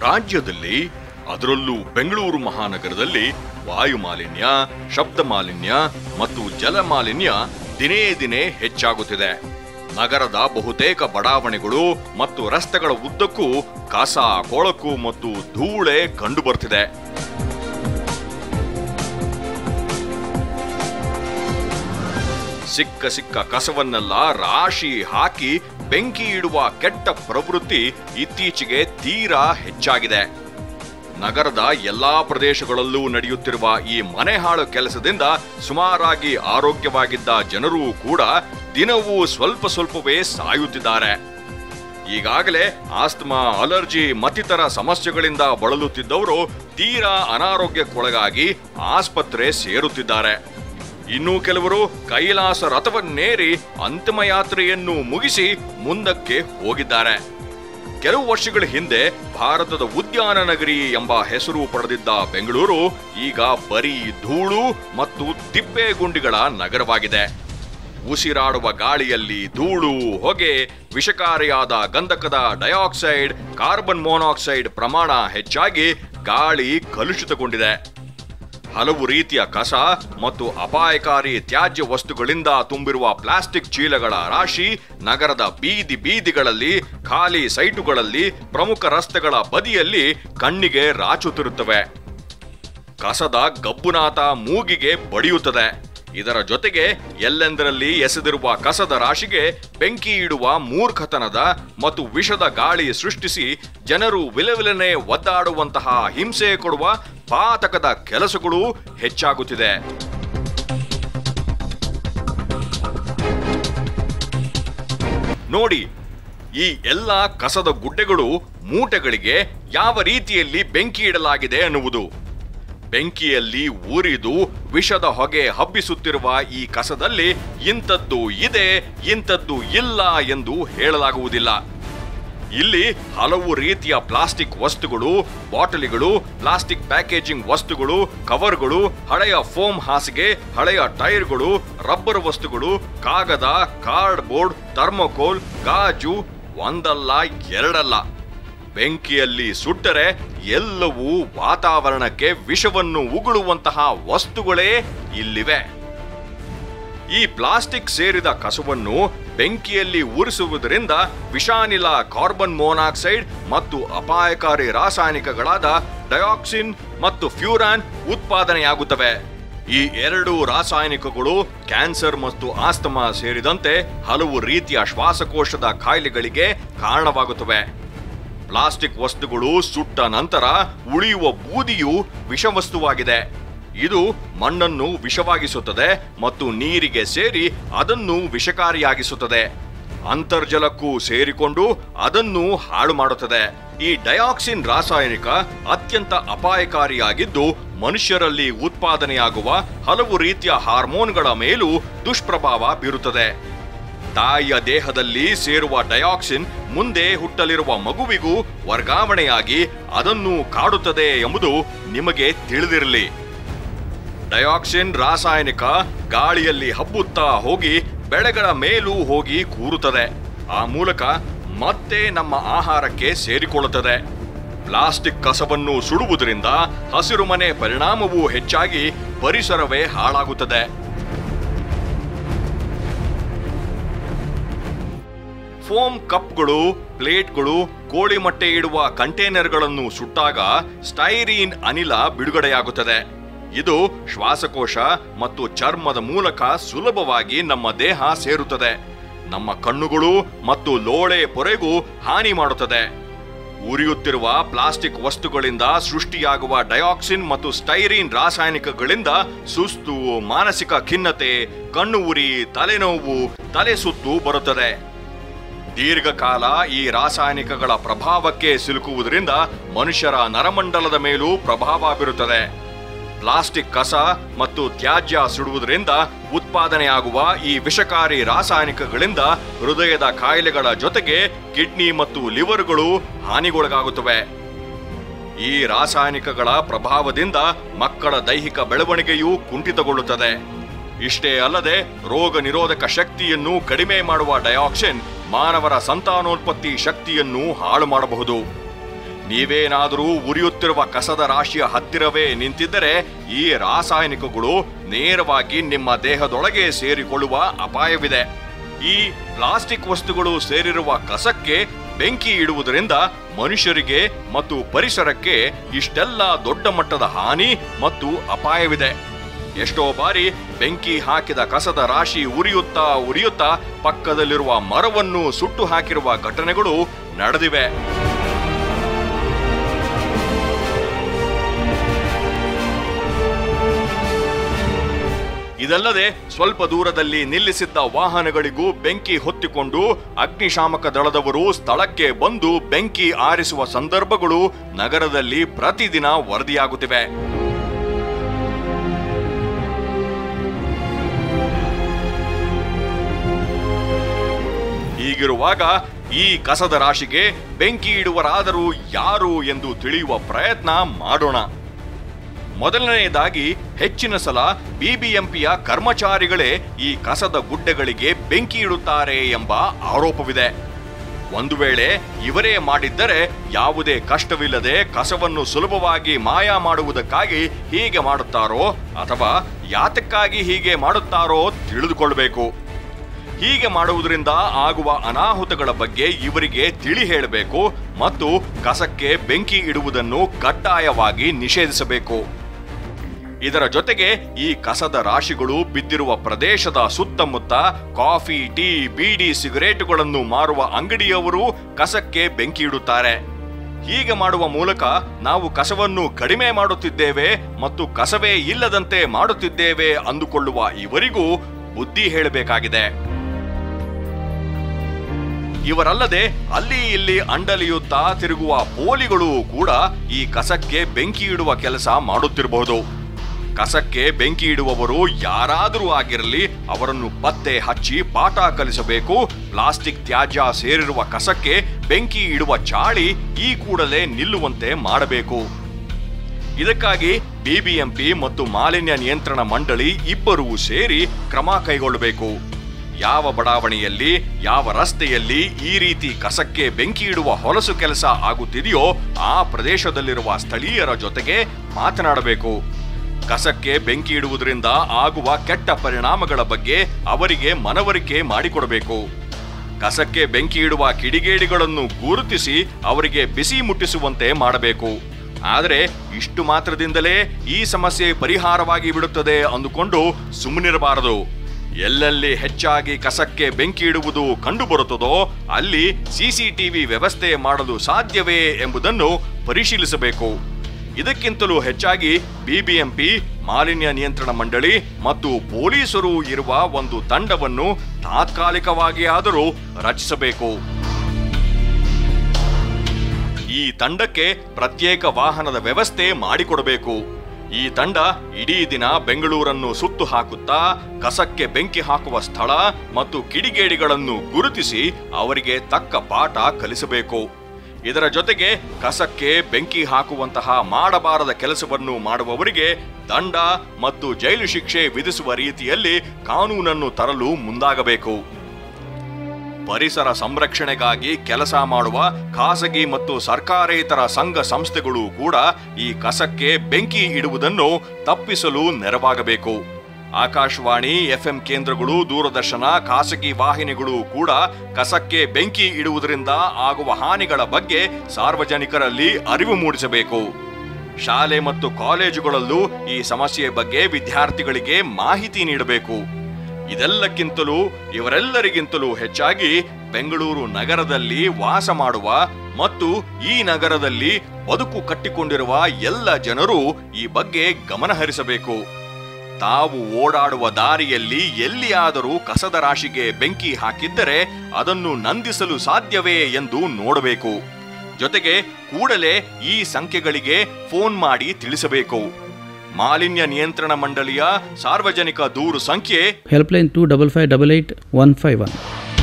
ರಾಜ್ಯದಲ್ಲಿ ಅದರಲ್ಲೂ ಬೆಂಗಳೂರು ಮಹಾನಗರದಲ್ಲಿ ವಾಯು ಮಾಲಿನ್ಯ ಶಬ್ದ ಮಾಲಿನ್ಯ ಮತ್ತು ಜಲ ಮಾಲಿನ್ಯ ದಿನೇ ದಿನೇ ಹೆಚ್ಚಾಗುತ್ತಿದೆ ನಗರದ ಬಹುತೇಕ ಬಡಾವಣೆಗಳು ಮತ್ತು ರಸ್ತೆಗಳ ಉದ್ದಕ್ಕೂ ಕಸ ಕೊಳಕು ಮತ್ತು ಧೂಳೆ ಕಂಡು ಬರ್ತಿದೆ ಸಿಕ್ಕ ಸಿಕ್ಕ ಕಸವನ್ನೆಲ್ಲ ರಾಶಿ ಹಾಕಿ ಬೆಂಕಿ ಇಡುವ ಕೆಟ್ಟ ಪ್ರವೃತ್ತಿ ಇತ್ತೀಚೆಗೆ ತೀರಾ ಹೆಚ್ಚಾಗಿದೆ ನಗರದ ಎಲ್ಲಾ ಪ್ರದೇಶಗಳಲ್ಲೂ ನಡೆಯುತ್ತಿರುವ ಈ ಮನೆಹಾಳು ಕೆಲಸದಿಂದ ಸುಮಾರಾಗಿ ಆರೋಗ್ಯವಾಗಿದ್ದ ಜನರೂ ಕೂಡ ದಿನವೂ ಸ್ವಲ್ಪ ಸ್ವಲ್ಪವೇ ಸಾಯುತ್ತಿದ್ದಾರೆ ಈಗಾಗಲೇ ಆಸ್ತಮಾ ಅಲರ್ಜಿ ಮತ್ತಿತರ ಸಮಸ್ಯೆಗಳಿಂದ ಬಳಲುತ್ತಿದ್ದವರು ತೀರಾ ಅನಾರೋಗ್ಯಕ್ಕೊಳಗಾಗಿ ಆಸ್ಪತ್ರೆ ಸೇರುತ್ತಿದ್ದಾರೆ ಇನ್ನು ಕೆಲವರು ಕೈಲಾಸ ರಥವನ್ನೇರಿ ಅಂತಿಮ ಯಾತ್ರೆಯನ್ನು ಮುಗಿಸಿ ಮುಂದಕ್ಕೆ ಹೋಗಿದ್ದಾರೆ ಕೆಲವು ವರ್ಷಗಳ ಹಿಂದೆ ಭಾರತದ ಉದ್ಯಾನ ನಗರಿ ಎಂಬ ಹೆಸರು ಪಡೆದಿದ್ದ ಬೆಂಗಳೂರು ಈಗ ಬರೀ ಧೂಳು ಮತ್ತು ತಿಪ್ಪೆಗುಂಡಿಗಳ ನಗರವಾಗಿದೆ ಉಸಿರಾಡುವ ಗಾಳಿಯಲ್ಲಿ ಧೂಳು ಹೊಗೆ ವಿಷಕಾರಿಯಾದ ಗಂಧಕದ ಡೈಆಕ್ಸೈಡ್ ಕಾರ್ಬನ್ ಮೊನಾಕ್ಸೈಡ್ ಪ್ರಮಾಣ ಹೆಚ್ಚಾಗಿ ಗಾಳಿ ಕಲುಷಿತಗೊಂಡಿದೆ ಹಲವು ರೀತಿಯ ಕಸ ಮತ್ತು ಅಪಾಯಕಾರಿ ತ್ಯಾಜ್ಯ ವಸ್ತುಗಳಿಂದ ತುಂಬಿರುವ ಪ್ಲಾಸ್ಟಿಕ್ ಚೀಲಗಳ ರಾಶಿ ನಗರದ ಬೀದಿ ಬೀದಿಗಳಲ್ಲಿ ಖಾಲಿ ಸೈಟುಗಳಲ್ಲಿ ಪ್ರಮುಖ ರಸ್ತೆಗಳ ಬದಿಯಲ್ಲಿ ಕಣ್ಣಿಗೆ ರಾಚುತ್ತಿರುತ್ತವೆ ಕಸದ ಗಬ್ಬುನಾಥ ಮೂಗಿಗೆ ಬಡಿಯುತ್ತದೆ ಇದರ ಜೊತೆಗೆ ಎಲ್ಲೆಂದರಲ್ಲಿ ಎಸೆದಿರುವ ಕಸದ ರಾಶಿಗೆ ಬೆಂಕಿ ಇಡುವ ಮೂರ್ಖತನದ ಮತ್ತು ವಿಷದ ಗಾಳಿ ಸೃಷ್ಟಿಸಿ ಜನರು ವಿಲವಿಲನೆ ಒದ್ದಾಡುವಂತಹ ಹಿಂಸೆ ಕೊಡುವ ಪಾತಕದ ಕೆಲಸಗಳು ಹೆಚ್ಚಾಗುತ್ತಿದೆ ನೋಡಿ ಈ ಎಲ್ಲ ಕಸದ ಗುಡ್ಡೆಗಳು ಮೂಟೆಗಳಿಗೆ ಯಾವ ರೀತಿಯಲ್ಲಿ ಬೆಂಕಿ ಇಡಲಾಗಿದೆ ಅನ್ನುವುದು ಬೆಂಕಿಯಲ್ಲಿ ಉರಿದು ವಿಷದ ಹೊಗೆ ಹಬ್ಬಿಸುತ್ತಿರುವ ಈ ಕಸದಲ್ಲಿ ಇಂಥದ್ದು ಇದೆ ಇಂಥದ್ದು ಇಲ್ಲ ಎಂದು ಹೇಳಲಾಗುವುದಿಲ್ಲ ಇಲ್ಲಿ ಹಲವು ರೀತಿಯ ಪ್ಲಾಸ್ಟಿಕ್ ವಸ್ತುಗಳು ಬಾಟಲಿಗಳು ಪ್ಲಾಸ್ಟಿಕ್ ಪ್ಯಾಕೇಜಿಂಗ್ ವಸ್ತುಗಳು ಕವರ್ಗಳು ಹಳೆಯ ಫೋಮ್ ಹಾಸಿಗೆ ಹಳೆಯ ಟೈರ್ಗಳು ರಬ್ಬರ್ ವಸ್ತುಗಳು ಕಾಗದ ಕಾರ್ಡ್ಬೋರ್ಡ್ ಥರ್ಮೋಕೋಲ್ ಗಾಜು ಒಂದಲ್ಲ ಎರಡಲ್ಲ ಬೆಂಕಿಯಲ್ಲಿ ಸುಟ್ಟರೆ ಎಲ್ಲವೂ ವಾತಾವರಣಕ್ಕೆ ವಿಷವನ್ನು ಉಗುಳುವಂತಹ ವಸ್ತುಗಳೇ ಇಲ್ಲಿವೆ ಈ ಪ್ಲಾಸ್ಟಿಕ್ ಸೇರಿದ ಕಸವನ್ನು ಬೆಂಕಿಯಲ್ಲಿ ಉರಿಸುವುದರಿಂದ ವಿಷಾನಿಲ ಕಾರ್ಬನ್ ಮೊನಾಕ್ಸೈಡ್ ಮತ್ತು ಅಪಾಯಕಾರಿ ರಾಸಾಯನಿಕಗಳಾದ ಡಯಾಕ್ಸಿನ್ ಮತ್ತು ಫ್ಯೂರಾನ್ ಉತ್ಪಾದನೆಯಾಗುತ್ತವೆ ಈ ಎರಡು ರಾಸಾಯನಿಕಗಳು ಕ್ಯಾನ್ಸರ್ ಮತ್ತು ಆಸ್ತಮಾ ಸೇರಿದಂತೆ ಹಲವು ರೀತಿಯ ಶ್ವಾಸಕೋಶದ ಕಾಯಿಲೆಗಳಿಗೆ ಕಾರಣವಾಗುತ್ತವೆ ಪ್ಲಾಸ್ಟಿಕ್ ವಸ್ತುಗಳು ಸುಟ್ಟ ನಂತರ ಉಳಿಯುವ ಬೂದಿಯು ವಿಷವಸ್ತುವಾಗಿದೆ ಇದು ಮಣ್ಣನ್ನು ವಿಷವಾಗಿಸುತ್ತದೆ ಮತ್ತು ನೀರಿಗೆ ಸೇರಿ ಅದನ್ನು ವಿಷಕಾರಿಯಾಗಿಸುತ್ತದೆ ಅಂತರ್ಜಲಕ್ಕೂ ಸೇರಿಕೊಂಡು ಅದನ್ನು ಹಾಳು ಮಾಡುತ್ತದೆ ಈ ಡಯಾಕ್ಸಿನ್ ರಾಸಾಯನಿಕ ಅತ್ಯಂತ ಅಪಾಯಕಾರಿಯಾಗಿದ್ದು ಮನುಷ್ಯರಲ್ಲಿ ಉತ್ಪಾದನೆಯಾಗುವ ಹಲವು ರೀತಿಯ ಹಾರ್ಮೋನ್ಗಳ ಮೇಲೂ ದುಷ್ಪ್ರಭಾವ ಬೀರುತ್ತದೆ ತಾಯಿಯ ದೇಹದಲ್ಲಿ ಸೇರುವ ಡಯಾಕ್ಸಿನ್ ಮುಂದೆ ಹುಟ್ಟಲಿರುವ ಮಗುವಿಗೂ ವರ್ಗಾವಣೆಯಾಗಿ ಅದನ್ನು ಕಾಡುತ್ತದೆ ಎಂಬುದು ನಿಮಗೆ ತಿಳಿದಿರಲಿ ಡಯಾಕ್ಸಿನ್ ರಾಸಾಯನಿಕ ಗಾಳಿಯಲ್ಲಿ ಹಬ್ಬುತ್ತಾ ಹೋಗಿ ಬೆಳೆಗಳ ಮೇಲೂ ಹೋಗಿ ಕೂರುತ್ತದೆ ಆ ಮೂಲಕ ಮತ್ತೆ ನಮ್ಮ ಆಹಾರಕ್ಕೆ ಸೇರಿಕೊಳ್ಳುತ್ತದೆ ಪ್ಲಾಸ್ಟಿಕ್ ಕಸವನ್ನು ಸುಡುವುದರಿಂದ ಹಸಿರುಮನೆ ಪರಿಣಾಮವೂ ಹೆಚ್ಚಾಗಿ ಪರಿಸರವೇ ಹಾಳಾಗುತ್ತದೆ ಫೋಮ್ ಕಪ್ಗಳು ಪ್ಲೇಟ್ಗಳು ಕೋಳಿ ಮೊಟ್ಟೆ ಇಡುವ ಕಂಟೈನರ್ಗಳನ್ನು ಸುಟ್ಟಾಗ ಸ್ಟೈರೀನ್ ಅನಿಲ ಬಿಡುಗಡೆಯಾಗುತ್ತದೆ ಇದು ಶ್ವಾಸಕೋಶ ಮತ್ತು ಚರ್ಮದ ಮೂಲಕ ಸುಲಭವಾಗಿ ನಮ್ಮ ದೇಹ ಸೇರುತ್ತದೆ ನಮ್ಮ ಕಣ್ಣುಗಳು ಮತ್ತು ಲೋಳೆ ಪೊರೆಗೂ ಹಾನಿ ಮಾಡುತ್ತದೆ ಉರಿಯುತ್ತಿರುವ ಪ್ಲಾಸ್ಟಿಕ್ ವಸ್ತುಗಳಿಂದ ಸೃಷ್ಟಿಯಾಗುವ ಡಯಾಕ್ಸಿನ್ ಮತ್ತು ಸ್ಟೈರೀನ್ ರಾಸಾಯನಿಕಗಳಿಂದ ಸುಸ್ತು ಮಾನಸಿಕ ಖಿನ್ನತೆ ಕಣ್ಣು ಉರಿ ತಲೆನೋವು ತಲೆ ಸುತ್ತು ಬರುತ್ತದೆ ದೀರ್ಘಕಾಲ ಈ ರಾಸಾಯನಿಕಗಳ ಪ್ರಭಾವಕ್ಕೆ ಸಿಲುಕುವುದರಿಂದ ಮನುಷ್ಯರ ನರಮಂಡಲದ ಮೇಲೂ ಪ್ರಭಾವ ಬೀರುತ್ತದೆ ಪ್ಲಾಸ್ಟಿಕ್ ಕಸ ಮತ್ತು ತ್ಯಾಜ್ಯ ಸುಡುವುದರಿಂದ ಉತ್ಪಾದನೆಯಾಗುವ ಈ ವಿಷಕಾರಿ ರಾಸಾಯನಿಕಗಳಿಂದ ಹೃದಯದ ಕಾಯಿಲೆಗಳ ಜೊತೆಗೆ ಕಿಡ್ನಿ ಮತ್ತು ಲಿವರ್ಗಳು ಹಾನಿಗೊಳಗಾಗುತ್ತವೆ ಈ ರಾಸಾಯನಿಕಗಳ ಪ್ರಭಾವದಿಂದ ಮಕ್ಕಳ ದೈಹಿಕ ಬೆಳವಣಿಗೆಯೂ ಕುಂಠಿತಗೊಳ್ಳುತ್ತದೆ ಇಷ್ಟೇ ಅಲ್ಲದೆ ರೋಗ ನಿರೋಧಕ ಶಕ್ತಿಯನ್ನು ಕಡಿಮೆ ಮಾಡುವ ಡಯಾಕ್ಸಿನ್ ಮಾನವರ ಸಂತಾನೋತ್ಪತ್ತಿ ಶಕ್ತಿಯನ್ನು ಹಾಳು ಮಾಡಬಹುದು ನೀವೇನಾದರೂ ಉರಿಯುತ್ತಿರುವ ಕಸದ ರಾಶಿಯ ಹತ್ತಿರವೇ ನಿಂತಿದ್ದರೆ ಈ ರಾಸಾಯನಿಕಗಳು ನೇರವಾಗಿ ನಿಮ್ಮ ದೇಹದೊಳಗೆ ಸೇರಿಕೊಳ್ಳುವ ಅಪಾಯವಿದೆ ಈ ಪ್ಲಾಸ್ಟಿಕ್ ವಸ್ತುಗಳು ಸೇರಿರುವ ಕಸಕ್ಕೆ ಬೆಂಕಿ ಇಡುವುದರಿಂದ ಮನುಷ್ಯರಿಗೆ ಮತ್ತು ಪರಿಸರಕ್ಕೆ ಇಷ್ಟೆಲ್ಲ ದೊಡ್ಡ ಮಟ್ಟದ ಹಾನಿ ಮತ್ತು ಅಪಾಯವಿದೆ ಎಷ್ಟೋ ಬಾರಿ ಬೆಂಕಿ ಹಾಕಿದ ಕಸದ ರಾಶಿ ಉರಿಯುತ್ತಾ ಉರಿಯುತ್ತಾ ಪಕ್ಕದಲ್ಲಿರುವ ಮರವನ್ನು ಸುಟ್ಟು ಹಾಕಿರುವ ಘಟನೆಗಳು ನಡೆದಿವೆ ಇದಲ್ಲದೆ ಸ್ವಲ್ಪ ದೂರದಲ್ಲಿ ನಿಲ್ಲಿಸಿದ್ದ ವಾಹನಗಳಿಗೂ ಬೆಂಕಿ ಹೊತ್ತಿಕೊಂಡು ಅಗ್ನಿಶಾಮಕ ದಳದವರು ಸ್ಥಳಕ್ಕೆ ಬಂದು ಬೆಂಕಿ ಆರಿಸುವ ಸಂದರ್ಭಗಳು ನಗರದಲ್ಲಿ ಪ್ರತಿದಿನ ವರದಿಯಾಗುತ್ತಿವೆ ಹೀಗಿರುವಾಗ ಈ ಕಸದ ರಾಶಿಗೆ ಬೆಂಕಿ ಇಡುವರಾದರೂ ಯಾರು ಎಂದು ತಿಳಿಯುವ ಪ್ರಯತ್ನ ಮಾಡೋಣ ಮೊದಲನೆಯದಾಗಿ ಹೆಚ್ಚಿನ ಸಲ ಬಿಬಿಎಂಪಿಯ ಕರ್ಮಚಾರಿಗಳೇ ಈ ಕಸದ ಗುಡ್ಡೆಗಳಿಗೆ ಬೆಂಕಿ ಇಡುತ್ತಾರೆ ಎಂಬ ಆರೋಪವಿದೆ ಒಂದು ವೇಳೆ ಇವರೇ ಮಾಡಿದ್ದರೆ ಯಾವುದೇ ಕಷ್ಟವಿಲ್ಲದೆ ಕಸವನ್ನು ಸುಲಭವಾಗಿ ಮಾಯ ಮಾಡುವುದಕ್ಕಾಗಿ ಹೀಗೆ ಮಾಡುತ್ತಾರೋ ಅಥವಾ ಯಾತಕ್ಕಾಗಿ ಹೀಗೆ ಮಾಡುತ್ತಾರೋ ತಿಳಿದುಕೊಳ್ಳಬೇಕು ಹೀಗೆ ಮಾಡುವುದರಿಂದ ಆಗುವ ಅನಾಹುತಗಳ ಬಗ್ಗೆ ಇವರಿಗೆ ತಿಳಿ ಹೇಳಬೇಕು ಮತ್ತು ಕಸಕ್ಕೆ ಬೆಂಕಿ ಇಡುವುದನ್ನು ಕಡ್ಡಾಯವಾಗಿ ನಿಷೇಧಿಸಬೇಕು ಇದರ ಜೊತೆಗೆ ಈ ಕಸದ ರಾಶಿಗಳು ಬಿದ್ದಿರುವ ಪ್ರದೇಶದ ಸುತ್ತಮುತ್ತ ಕಾಫಿ ಟೀ ಬೀಡಿ ಸಿಗರೇಟುಗಳನ್ನು ಮಾರುವ ಅಂಗಡಿಯವರು ಕಸಕ್ಕೆ ಬೆಂಕಿ ಇಡುತ್ತಾರೆ ಹೀಗೆ ಮಾಡುವ ಮೂಲಕ ನಾವು ಕಸವನ್ನು ಕಡಿಮೆ ಮಾಡುತ್ತಿದ್ದೇವೆ ಮತ್ತು ಕಸವೇ ಇಲ್ಲದಂತೆ ಮಾಡುತ್ತಿದ್ದೇವೆ ಅಂದುಕೊಳ್ಳುವ ಇವರಿಗೂ ಬುದ್ಧಿ ಹೇಳಬೇಕಾಗಿದೆ ಇವರಲ್ಲದೆ ಅಲ್ಲಿ ಇಲ್ಲಿ ಅಂಡಲಿಯುತ್ತಾ ತಿರುಗುವ ಪೋಲಿಗಳು ಕೂಡ ಈ ಕಸಕ್ಕೆ ಬೆಂಕಿ ಇಡುವ ಕೆಲಸ ಮಾಡುತ್ತಿರಬಹುದು ಕಸಕ್ಕೆ ಬೆಂಕಿ ಇಡುವವರು ಯಾರಾದರೂ ಆಗಿರಲಿ ಅವರನ್ನು ಪತ್ತೆ ಹಚ್ಚಿ ಪಾಠ ಕಲಿಸಬೇಕು ಪ್ಲಾಸ್ಟಿಕ್ ತ್ಯಾಜ್ಯ ಸೇರಿರುವ ಕಸಕ್ಕೆ ಬೆಂಕಿ ಇಡುವ ಚಾಳಿ ಈ ಕೂಡಲೇ ನಿಲ್ಲುವಂತೆ ಮಾಡಬೇಕು ಇದಕ್ಕಾಗಿ ಬಿಬಿಎಂಪಿ ಮತ್ತು ಮಾಲಿನ್ಯ ನಿಯಂತ್ರಣ ಮಂಡಳಿ ಇಬ್ಬರೂ ಸೇರಿ ಕ್ರಮ ಕೈಗೊಳ್ಳಬೇಕು ಯಾವ ಬಡಾವಣೆಯಲ್ಲಿ ಯಾವ ರಸ್ತೆಯಲ್ಲಿ ಈ ರೀತಿ ಕಸಕ್ಕೆ ಬೆಂಕಿ ಇಡುವ ಹೊಲಸು ಕೆಲಸ ಆಗುತ್ತಿದೆಯೋ ಆ ಪ್ರದೇಶದಲ್ಲಿರುವ ಸ್ಥಳೀಯರ ಜೊತೆಗೆ ಮಾತನಾಡಬೇಕು ಕಸಕ್ಕೆ ಬೆಂಕಿ ಇಡುವುದರಿಂದ ಆಗುವ ಕೆಟ್ಟ ಪರಿಣಾಮಗಳ ಬಗ್ಗೆ ಅವರಿಗೆ ಮನವರಿಕೆ ಮಾಡಿಕೊಡಬೇಕು ಕಸಕ್ಕೆ ಬೆಂಕಿ ಇಡುವ ಕಿಡಿಗೇಡಿಗಳನ್ನು ಗುರುತಿಸಿ ಅವರಿಗೆ ಬಿಸಿ ಮುಟ್ಟಿಸುವಂತೆ ಮಾಡಬೇಕು ಆದರೆ ಇಷ್ಟು ಮಾತ್ರದಿಂದಲೇ ಈ ಸಮಸ್ಯೆ ಪರಿಹಾರವಾಗಿ ಬಿಡುತ್ತದೆ ಅಂದುಕೊಂಡು ಸುಮ್ಮನಿರಬಾರದು ಎಲ್ಲೆಲ್ಲಿ ಹೆಚ್ಚಾಗಿ ಕಸಕ್ಕೆ ಬೆಂಕಿ ಇಡುವುದು ಕಂಡುಬರುತ್ತದೋ ಅಲ್ಲಿ ಸಿಸಿಟಿವಿ ವ್ಯವಸ್ಥೆ ಮಾಡಲು ಸಾಧ್ಯವೇ ಎಂಬುದನ್ನು ಪರಿಶೀಲಿಸಬೇಕು ಇದಕ್ಕಿಂತಲೂ ಹೆಚ್ಚಾಗಿ ಬಿಬಿಎಂಪಿ ಮಾಲಿನ್ಯ ನಿಯಂತ್ರಣ ಮಂಡಳಿ ಮತ್ತು ಪೊಲೀಸರು ಇರುವ ಒಂದು ತಂಡವನ್ನು ತಾತ್ಕಾಲಿಕವಾಗಿ ಆದರೂ ರಚಿಸಬೇಕು ಈ ತಂಡಕ್ಕೆ ಪ್ರತ್ಯೇಕ ವಾಹನದ ವ್ಯವಸ್ಥೆ ಮಾಡಿಕೊಡಬೇಕು ಈ ತಂಡ ಇಡೀ ದಿನ ಬೆಂಗಳೂರನ್ನು ಸುತ್ತು ಹಾಕುತ್ತಾ ಕಸಕ್ಕೆ ಬೆಂಕಿ ಹಾಕುವ ಸ್ಥಳ ಮತ್ತು ಕಿಡಿಗೇಡಿಗಳನ್ನು ಗುರುತಿಸಿ ಅವರಿಗೆ ತಕ್ಕ ಪಾಠ ಕಲಿಸಬೇಕು ಇದರ ಜೊತೆಗೆ ಕಸಕ್ಕೆ ಬೆಂಕಿ ಹಾಕುವಂತಹ ಮಾಡಬಾರದ ಕೆಲಸವನ್ನು ಮಾಡುವವರಿಗೆ ದಂಡ ಮತ್ತು ಜೈಲು ಶಿಕ್ಷೆ ವಿಧಿಸುವ ರೀತಿಯಲ್ಲಿ ಕಾನೂನನ್ನು ತರಲು ಮುಂದಾಗಬೇಕು ಪರಿಸರ ಸಂರಕ್ಷಣೆಗಾಗಿ ಕೆಲಸ ಮಾಡುವ ಖಾಸಗಿ ಮತ್ತು ಸರ್ಕಾರೇತರ ಸಂಘ ಸಂಸ್ಥೆಗಳು ಕೂಡ ಈ ಕಸಕ್ಕೆ ಬೆಂಕಿ ಇಡುವುದನ್ನು ತಪ್ಪಿಸಲು ನೆರವಾಗಬೇಕು ಆಕಾಶವಾಣಿ ಎಫ್ಎಂ ಕೇಂದ್ರಗಳು ದೂರದರ್ಶನ ಖಾಸಗಿ ವಾಹಿನಿಗಳು ಕೂಡ ಕಸಕ್ಕೆ ಬೆಂಕಿ ಇಡುವುದರಿಂದ ಆಗುವ ಹಾನಿಗಳ ಬಗ್ಗೆ ಸಾರ್ವಜನಿಕರಲ್ಲಿ ಅರಿವು ಮೂಡಿಸಬೇಕು ಶಾಲೆ ಮತ್ತು ಕಾಲೇಜುಗಳಲ್ಲೂ ಈ ಸಮಸ್ಯೆಯ ಬಗ್ಗೆ ವಿದ್ಯಾರ್ಥಿಗಳಿಗೆ ಮಾಹಿತಿ ನೀಡಬೇಕು ಇದೆಲ್ಲಕ್ಕಿಂತಲೂ ಇವರೆಲ್ಲರಿಗಿಂತಲೂ ಹೆಚ್ಚಾಗಿ ಬೆಂಗಳೂರು ನಗರದಲ್ಲಿ ವಾಸ ಮಾಡುವ ಮತ್ತು ಈ ನಗರದಲ್ಲಿ ಬದುಕು ಕಟ್ಟಿಕೊಂಡಿರುವ ಎಲ್ಲ ಜನರು ಈ ಬಗ್ಗೆ ಗಮನಹರಿಸಬೇಕು ತಾವು ಓಡಾಡುವ ದಾರಿಯಲ್ಲಿ ಎಲ್ಲಿಯಾದರೂ ಕಸದ ರಾಶಿಗೆ ಬೆಂಕಿ ಹಾಕಿದ್ದರೆ ಅದನ್ನು ನಂದಿಸಲು ಸಾಧ್ಯವೇ ಎಂದು ನೋಡಬೇಕು ಜೊತೆಗೆ ಕೂಡಲೇ ಈ ಸಂಖ್ಯೆಗಳಿಗೆ ಫೋನ್ ಮಾಡಿ ತಿಳಿಸಬೇಕು ಮಾಲಿನ್ಯ ನಿಯಂತ್ರಣ ಮಂಡಳಿಯ ಸಾರ್ವಜನಿಕ ದೂರು ಸಂಖ್ಯೆ helpline two double five double eight one five one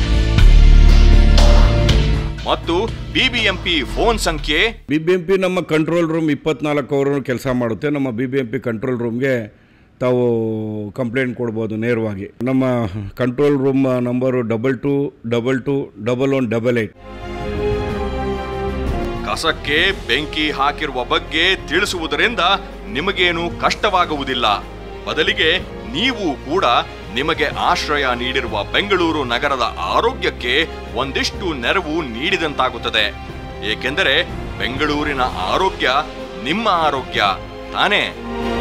ಮತ್ತು ಬಿಬಿಎಂಪಿ ಫೋನ್ ಸಂಖ್ಯೆ ಬಿ ಬಿ ಎಂ ಪಿ ನಮ್ಮ ಕಂಟ್ರೋಲ್ ರೂಮ್ ಇಪ್ಪತ್ನಾಲ್ಕು ಅವರು ಕೆಲಸ ಮಾಡುತ್ತೆ ನಮ್ಮ B B M P control ರೂಮ್ಗೆ ತಾವು ಕಂಪ್ಲೇಂಟ್ ಕೊಡ್ಬೋದು ನೇರವಾಗಿ ನಮ್ಮ control room number double two double two double one double eight ಕಸಕ್ಕೆ ಬೆಂಕಿ ಹಾಕಿರುವ ಬಗ್ಗೆ ತಿಳಿಸುವುದರಿಂದ ನಿಮಗೇನು ಕಷ್ಟವಾಗುವುದಿಲ್ಲ ಬದಲಿಗೆ ನೀವು ಕೂಡ ನಿಮಗೆ ಆಶ್ರಯ ನೀಡಿರುವ ಬೆಂಗಳೂರು ನಗರದ ಆರೋಗ್ಯಕ್ಕೆ ಒಂದಿಷ್ಟು ನೆರವು ನೀಡಿದಂತಾಗುತ್ತದೆ ಏಕೆಂದರೆ ಬೆಂಗಳೂರಿನ ಆರೋಗ್ಯ ನಿಮ್ಮ ಆರೋಗ್ಯ ತಾನೇ